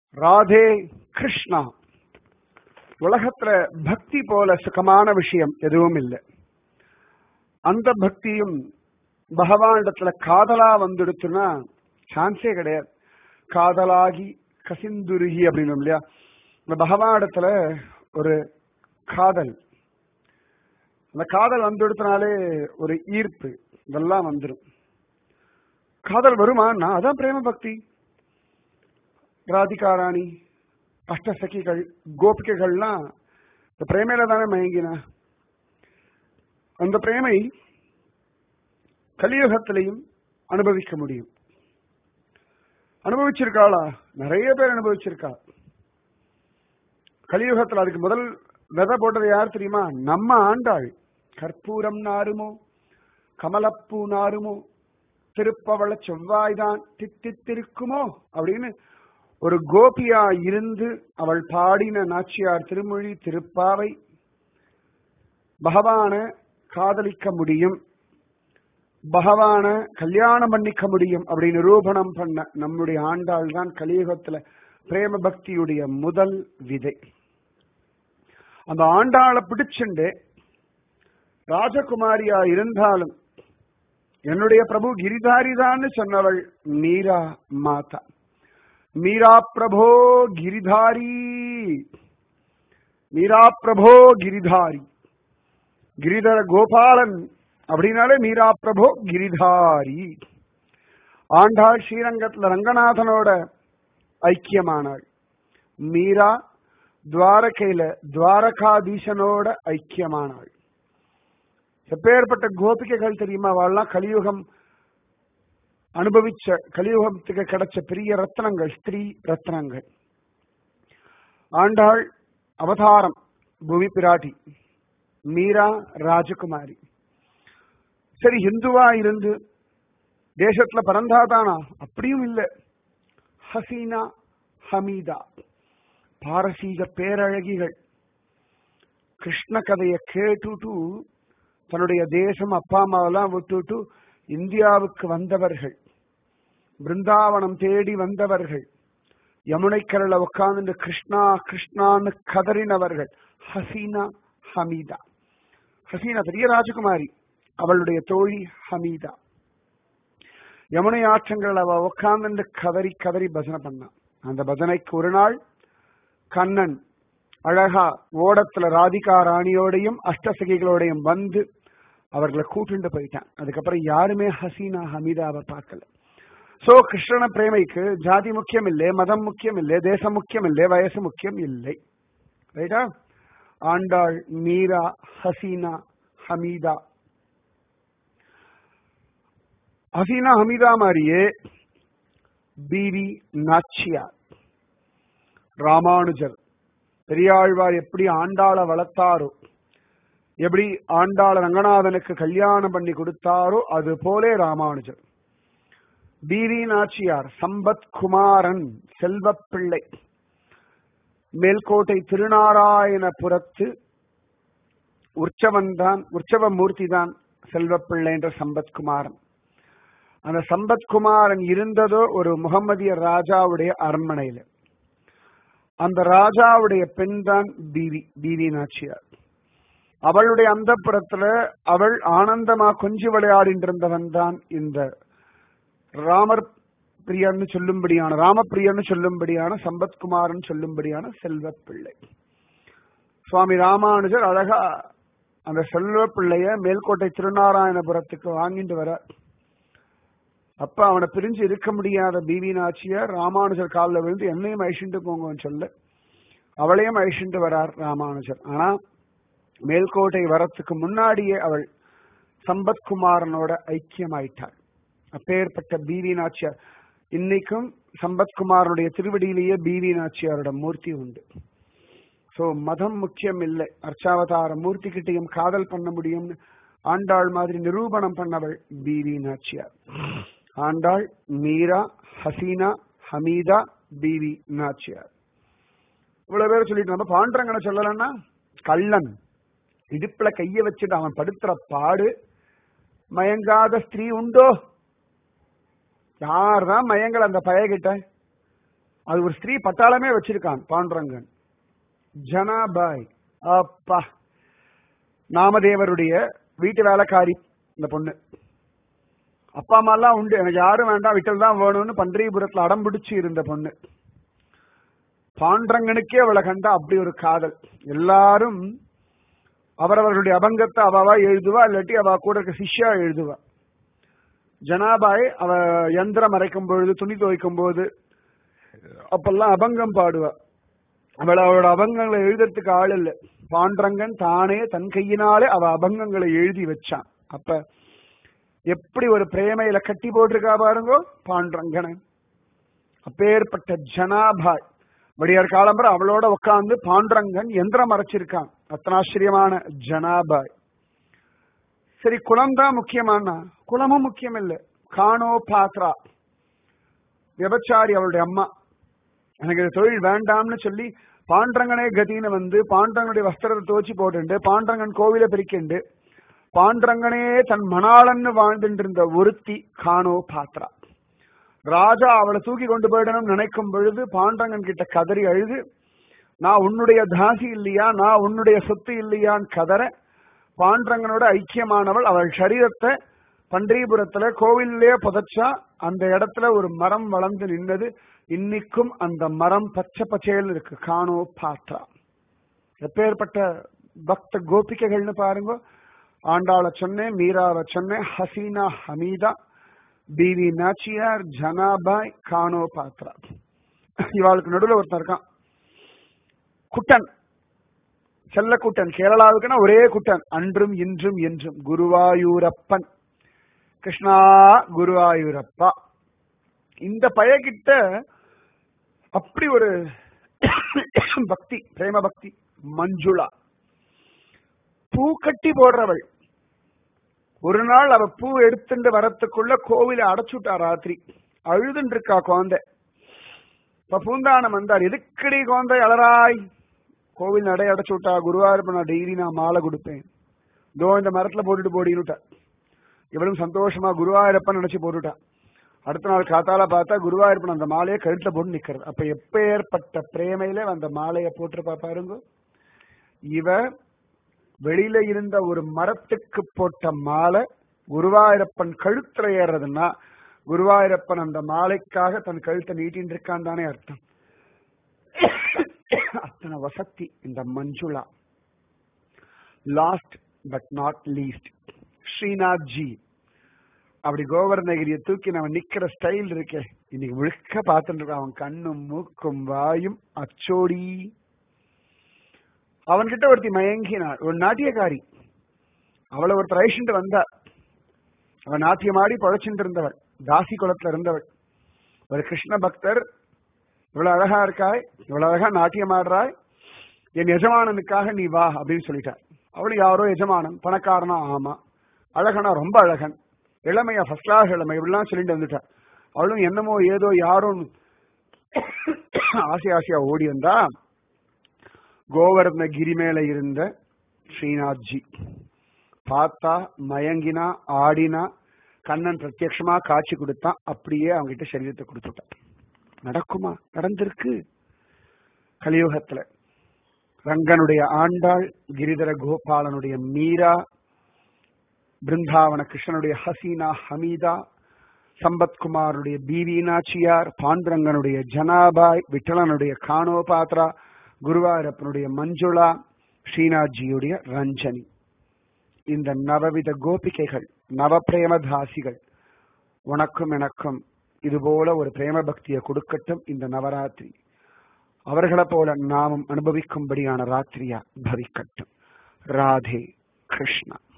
ராதே கிருஷ்ணா உலகத்துல பக்தி போல சுகமான விஷயம் எதுவும் இல்லை அந்த பக்தியும் பகவானிடத்துல காதலா வந்துடுச்சுன்னா சான்ஸே கிடையாது காதலாகி கசிந்துருகி அப்படின்னு இல்லையா இந்த பகவானிடத்துல ஒரு காதல் அந்த காதல் வந்துடுத்தினாலே ஒரு ஈர்ப்பு இதெல்லாம் வந்துடும் காதல் வருமானா அதான் பிரேம பக்தி ராதிகாராணி அஷ்டசகிகள் கோபிகைகள்லாம் இந்த பிரேமையில தானே மயங்கின அந்த பிரேமை கலியுகத்திலையும் அனுபவிக்க முடியும் அனுபவிச்சிருக்காளா நிறைய பேர் அனுபவிச்சிருக்கா கலியுகத்தில் அதுக்கு முதல் விதை போட்டது யார் தெரியுமா நம்ம ஆண்டாள் கற்பூரம் நாருமோ கமலப்பூ நாருமோ திருப்பவள செவ்வாய்தான் தித்தித்திருக்குமோ அப்படின்னு ஒரு கோபியா இருந்து அவள் பாடின நாச்சியார் திருமொழி திருப்பாவை பகவான காதலிக்க முடியும் பகவான கல்யாணம் பண்ணிக்க முடியும் அப்படின்னு நிரூபணம் பண்ண நம்முடைய ஆண்டாள் தான் கலியுகத்துல பிரேம பக்தியுடைய முதல் விதை அந்த ஆண்டாளை பிடிச்சுண்டு ராஜகுமாரியா இருந்தாலும் என்னுடைய பிரபு கிரிதாரிதான்னு சொன்னவள் மீரா மாதா மீரா பிரபோ கிரிதாரி மீரா பிரபோ கிரிதாரி கிரிதர கோபாலன் அப்படின்னாலே மீரா பிரபோ கிரிதாரி ஆண்டாள் ஸ்ரீரங்கத்துல ரங்கநாதனோட ஐக்கியமானாள் மீரா துவாரகையில துவாரகாதீசனோட ஐக்கியமானாள் எப்பேற்பட்ட கோபிகைகள் தெரியுமா அவள்லாம் கலியுகம் அனுபவிச்ச கலியுகத்துக்கு கிடைச்ச பெரிய ரத்னங்கள் ஸ்திரீ ரத்னங்கள் ஆண்டாள் அவதாரம் பூமி பிராட்டி மீரா ராஜகுமாரி சரி ஹிந்துவா இருந்து தேசத்துல பிறந்தாதானா அப்படியும் இல்லை ஹசீனா ஹமீதா பாரசீக பேரழகிகள் கிருஷ்ண கதையை கேட்டுட்டு தன்னுடைய தேசம் அப்பா அம்மாவெல்லாம் விட்டுட்டு இந்தியாவுக்கு வந்தவர்கள் பிருந்தாவனம் தேடி வந்தவர்கள் யமுனைக்கரல உட்கார்ந்து கிருஷ்ணா கிருஷ்ணான்னு கதறினவர்கள் ஹசீனா ஹமீதா ஹசீனா பெரிய ராஜகுமாரி அவளுடைய தோழி ஹமீதா யமுனை ஆற்றங்கள் அவ உட்கார்ந்து கதறி கதறி பஜனை பண்ணான் அந்த பஜனைக்கு ஒரு நாள் கண்ணன் அழகா ஓடத்துல ராதிகா ராணியோடையும் அஷ்டசகிகளோடையும் வந்து அவர்களை கூட்டுண்டு போயிட்டான் அதுக்கப்புறம் யாருமே ஹசீனா ஹமீதாவை பார்க்கல சோ கிருஷ்ணன பிரேமைக்கு ஜாதி முக்கியம் இல்லை மதம் முக்கியம் இல்லை தேசம் முக்கியம் இல்லை வயசு முக்கியம் இல்லை ரைட்டா ஆண்டாள் மீரா ஹசீனா ஹமீதா ஹசீனா ஹமீதா மாதிரியே பிவி நாச்சியார் ராமானுஜர் பெரியாழ்வார் எப்படி ஆண்டாள வளர்த்தாரோ எப்படி ஆண்டாள ரங்கநாதனுக்கு கல்யாணம் பண்ணி கொடுத்தாரோ அது போலே ராமானுஜர் பிவி நாச்சியார் சம்பத் குமாரன் செல்வப்பிள்ளை மேல்கோட்டை திருநாராயணபுரத்து உற்சவன் தான் உற்சவ மூர்த்தி தான் செல்வப்பிள்ளை என்ற சம்பத்குமாரன் அந்த சம்பத்குமாரன் இருந்ததோ ஒரு முகமதிய ராஜாவுடைய அரண்மனையில அந்த ராஜாவுடைய பெண் தான் பிவி பிவி நாச்சியார் அவளுடைய அந்த புறத்துல அவள் ஆனந்தமா கொஞ்சி விளையாடிட்டு இருந்தவன் தான் இந்த ராமர் பிரியன்னு சொல்லும்படியான ராமப்பிரியன்னு சொல்லும்படியான சம்பத்குமாரன் சொல்லும்படியான செல்வ பிள்ளை சுவாமி ராமானுஜர் அழகா அந்த செல்வ பிள்ளைய மேல்கோட்டை திருநாராயணபுரத்துக்கு வாங்கிட்டு வர அப்ப அவனை பிரிஞ்சு இருக்க முடியாத பிவி நாச்சியார் ராமானுஜர் காலில் விழுந்து என்னையும் அழிச்சுட்டு போங்கன்னு சொல்ல அவளையும் அழிச்சுட்டு வரார் ராமானுஜர் ஆனா மேல்கோட்டை வரத்துக்கு முன்னாடியே அவள் சம்பத்குமாரனோட ஐக்கியமாயிட்டாள் அப்பேற்பட்ட பிவி நாச்சியார் இன்னைக்கும் சம்பத்குமாரனுடைய திருவடியிலேயே பிவி நாச்சியாரோட மூர்த்தி உண்டு சோ மதம் முக்கியம் இல்லை அர்ச்சாவதார மூர்த்தி கிட்டையும் காதல் பண்ண முடியும்னு ஆண்டாள் மாதிரி நிரூபணம் பண்ணவள் பிவி நாச்சியார் ஆண்டாள் மீரா ஹசீனா ஹமீதா பிவி நாச்சியார் இவ்வளவு பேர் சொல்லிட்டு நம்ம பாண்டரங்கனை சொல்லலன்னா கள்ளன் இடுப்புல கைய வச்சுட்டு அவன் படுத்துற பாடு மயங்காத ஸ்திரீ உண்டோ யார்தான் மயங்கல் அந்த பயகிட்ட அது ஒரு ஸ்திரீ பட்டாளமே வச்சிருக்கான் பாண்டுரங்கன் ஜனாபாய் அப்பா நாமதேவருடைய வீட்டு வேலைக்காரி இந்த பொண்ணு அப்பா அம்மா எல்லாம் உண்டு எனக்கு யாரும் வேண்டாம் விட்டல் தான் வேணும்னு பன்றியபுரத்துல அடம் பிடிச்சு இருந்த பொண்ணு பாண்டரங்கனுக்கே அவளை கண்டா அப்படி ஒரு காதல் எல்லாரும் அவரவர்களுடைய அபங்கத்தை அவாவா எழுதுவா இல்லாட்டி அவ கூட இருக்க சிஷ்யா எழுதுவா ஜனாபாய் அவ யந்திரம் அரைக்கும் பொழுது துணி துவைக்கும் போது அப்பெல்லாம் அபங்கம் பாடுவா அவள் அவளோட அபங்கங்களை எழுதுறதுக்கு ஆள் இல்லை பாண்டரங்கன் தானே தன் கையினாலே அவ அபங்கங்களை எழுதி வச்சான் அப்ப எப்படி ஒரு பிரேமையில கட்டி போட்டிருக்கா பாருங்கோ பாண்டரங்கனை அப்பேற்பட்ட ஜனாபாய் வடியார் காலம்பர அவளோட உட்கார்ந்து பாண்டரங்கன் எந்திரம் அரைச்சிருக்கான் அத்தனாச்சரியமான ஜனாபாய் சரி குலம் தான் முக்கியமானா குலமும் முக்கியம் இல்ல காணோ பாத்ரா விபச்சாரி அவளுடைய அம்மா எனக்கு இந்த தொழில் வேண்டாம்னு சொல்லி பாண்டரங்கனே கதின்னு வந்து பாண்டரங்கனுடைய வஸ்திரத்தை துவச்சி போட்டுண்டு பாண்டரங்கன் கோவில பிரிக்கண்டு பாண்டரங்கனே தன் மணாளன்னு வாழ்ந்துட்டு இருந்த ஒருத்தி காணோ பாத்ரா ராஜா அவளை தூக்கி கொண்டு போயிடணும் நினைக்கும் பொழுது பாண்டரங்கன் கிட்ட கதறி அழுது நான் உன்னுடைய தாசி இல்லையா நான் உன்னுடைய சொத்து இல்லையான்னு கதற பாண்டரங்கனோட ஐக்கியமானவள் அவள் சரீரத்தை பண்டீபுரத்துல கோவிலே புதைச்சா அந்த இடத்துல ஒரு மரம் வளர்ந்து நின்னது இன்னைக்கும் அந்த மரம் பச்சை பச்சையில் இருக்கு காணோ பாத்ரா எப்பேற்பட்ட பக்த கோபிகைகள்னு பாருங்க ஆண்டாள சொன்னேன் மீராவை சொன்னேன் ஹசீனா ஹமீதா பிவி நாச்சியார் ஜனாபாய் கானோ பாத்ரா இவாளுக்கு நடுவில் ஒருத்தன் இருக்கான் குட்டன் செல்ல குட்டன் கேரளாவுக்குன்னா ஒரே குட்டன் அன்றும் இன்றும் என்றும் குருவாயூரப்பன் கிருஷ்ணா குருவாயூரப்பா இந்த பயகிட்ட அப்படி ஒரு பக்தி பிரேம பக்தி மஞ்சுளா பூ கட்டி போடுறவள் ஒரு நாள் அவ பூ எடுத்துட்டு வரத்துக்குள்ள கோவில அடைச்சுட்டா ராத்திரி அழுதுன்னு இருக்கா குழந்தை இப்ப பூந்தானம் வந்தார் எதுக்கடி குழந்தை அலராய் கோவில் நடை அடைச்சு விட்டா குருவாயூரப்ப நான் டெய்லி நான் மாலை கொடுப்பேன் இதோ இந்த மரத்துல போட்டுட்டு போடினுட்டா இவளும் சந்தோஷமா குருவாயூரப்பன் நினைச்சு போட்டுட்டா அடுத்த நாள் காத்தால பார்த்தா குருவாயூரப்பன் அந்த மாலையை கழுத்துல போட்டு நிக்கிறது அப்ப எப்பேற்பட்ட பிரேமையில அந்த மாலையை போட்டிருப்பா பாருங்க இவ வெளியில இருந்த ஒரு மரத்துக்கு போட்ட மாலை குருவாயூரப்பன் கழுத்துல ஏறுறதுன்னா குருவாயூரப்பன் அந்த மாலைக்காக தன் கழுத்தை நீட்டின்னு இருக்கான் தானே அர்த்தம் அத்தனை வசதி இந்த Manjula last but not least Shrinath ji அப்படி கோவர்ணகிரியை தூக்கி நம்ம நிக்கிற ஸ்டைல் இருக்கே இன்னைக்கு முழுக்க பார்த்துட்டு இருக்கான் அவன் கண்ணும் மூக்கும் வாயும் அச்சோடி அவன்கிட்ட ஒருத்தி மயங்கினாள் ஒரு நாட்டியக்காரி அவளை ஒருத்தர் அழிச்சுட்டு வந்தார் அவன் நாட்டியமாடி பழச்சுட்டு இருந்தவள் தாசி குலத்துல இருந்தவள் ஒரு கிருஷ்ண பக்தர் இவ்வளவு அழகா இருக்காய் இவ்வளவு அழகா நாட்டியம் ஆடுறாய் என் எஜமானனுக்காக நீ வா அப்படின்னு சொல்லிட்டார் அவளு யாரோ எஜமானன் பணக்காரனா ஆமா அழகனா ரொம்ப அழகன் இளமையா ஃபர்ஸ்ட் கிளாஸ் இளமை இப்படிலாம் சொல்லிட்டு வந்துட்டா அவளும் என்னமோ ஏதோ யாரும் ஆசை ஆசையா ஓடி வந்தா கோவர்தன கிரி மேல இருந்த ஸ்ரீநாத்ஜி பார்த்தா மயங்கினா ஆடினா கண்ணன் பிரத்யட்சமா காட்சி கொடுத்தான் அப்படியே அவங்க கிட்ட சரீரத்தை கொடுத்துட்டான் நடக்குமா நடந்திருக்கு கலியுகத்துல ரங்கனுடைய ஆண்டாள் கிரிதர கோபாலனுடைய மீரா பிருந்தாவன கிருஷ்ணனுடைய ஹசீனா ஹமீதா சம்பத்குமாருடைய பிவி நாச்சியார் பாண்டுரங்கனுடைய ஜனாபாய் விட்டலனுடைய கானோபாத்ரா குருவாயூரப்பனுடைய மஞ்சுளா ஸ்ரீநாத்ஜியுடைய ரஞ்சனி இந்த நவவித கோபிகைகள் நவபிரேமதாசிகள் உனக்கும் எனக்கும் இதுபோல ஒரு பிரேம பக்தியை கொடுக்கட்டும் இந்த நவராத்திரி அவர்களை போல நாமும் அனுபவிக்கும்படியான ராத்திரியா பவிக்கட்டும் ராதே கிருஷ்ணா